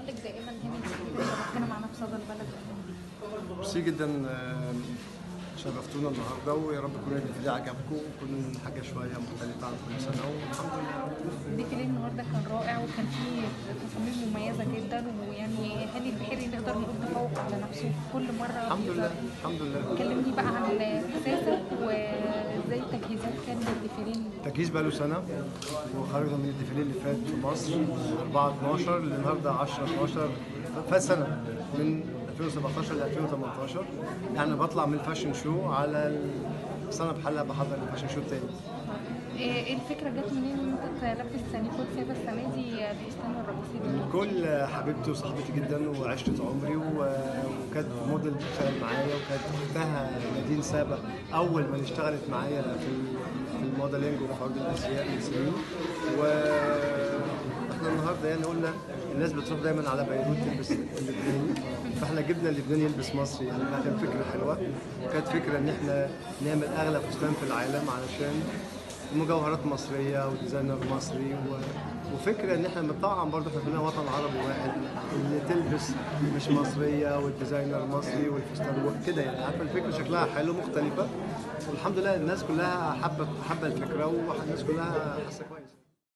تواجدك دائما هنا جديد شرفتنا معانا في صدى البلد ميرسي جدا آم، شرفتونا النهارده ويا رب يكون الفيديو عجبكم ويكون حاجه شويه مختلفه عن كل سنه والحمد لله الديفيليه النهارده كان رائع وكان فيه تصاميم مميزه جدا ويعني هاني البحيري نقدر نقول تفوق على نفسه في كل مره الحمد بيظهر. لله الحمد لله كلمني بقى عن احساسك وازاي التجهيزات كانت للديفيليه التجهيز بقاله سنه وخرجنا من الديفيليه اللي فات في مصر 4 12 للنهارده 10 12 فات سنه من 2017 ل 2018 يعني بطلع من الفاشن شو على السنه بحالها بحضر الفاشن شو التاني ايه الفكره جت منين ان انت تلبس سانيكو سيبا السنه دي الفستان الرئيسي ده؟ كل حبيبتي وصاحبتي جدا وعشرة عمري و- وكانت موديل بتشتغل معايا وكانت اختها نادين سابا اول ما اشتغلت معايا في في الموديلنج وفي عرض الازياء من سنين و احنا النهارده يعني قلنا الناس بتروح دايما على بيروت تلبس اللبناني فاحنا جبنا اللبناني يلبس مصري يعني كانت فكره حلوه وكانت فكره ان احنا نعمل اغلى فستان في العالم علشان مجوهرات مصريه وديزاينر مصري و... وفكره ان احنا بنطعم برضه احنا كلنا وطن عربي واحد اللي تلبس مش مصريه والديزاينر مصري والفستان كده يعني عارفه الفكره شكلها حلو مختلفه والحمد لله الناس كلها حابه حابه الفكره والناس كلها حاسه كويس